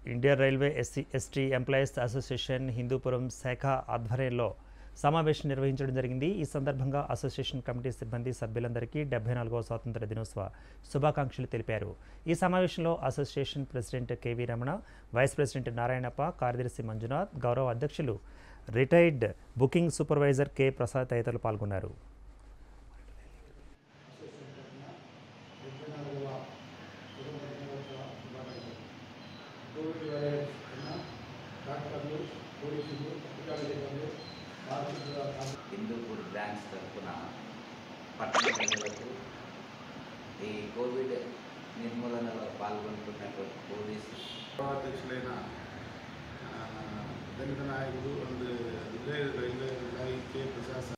Indian railway SC ST employees association Hindupuram శాఖ ఆధ్వర్యంలో సమావేశం నిర్వహించడం జరిగింది ఈ సందర్భంగా అసోసియేషన్ కమిటీ సిబ్బంది సభ్యులందరికీ డెబ్బై నాలుగవ స్వాతంత్ర దినోత్సవ శుభాకాంక్షలు తెలిపారు ఈ సమావేశంలో association president K V Ramana vice president Narayanappa కార్యదర్శి మంజునాథ్ గౌరవ అధ్యక్షులు retired booking supervisor K Prasad తదితరులు పాల్గొన్నారు కోవిడ్ వైరస్ ఉన్న డాక్టర్లు పోలీసులు అధికారులు బాధితుల హిందూపూర్ బ్రాంచ్ తరఫున పట్టణ ప్రజలకు ఈ కోవిడ్ నిర్మూలనలో పాల్గొంటున్నటువంటి పోలీసు అధ్యక్షులైన ఆ, దళిత నాయకుడు and retired railway employee K Prasad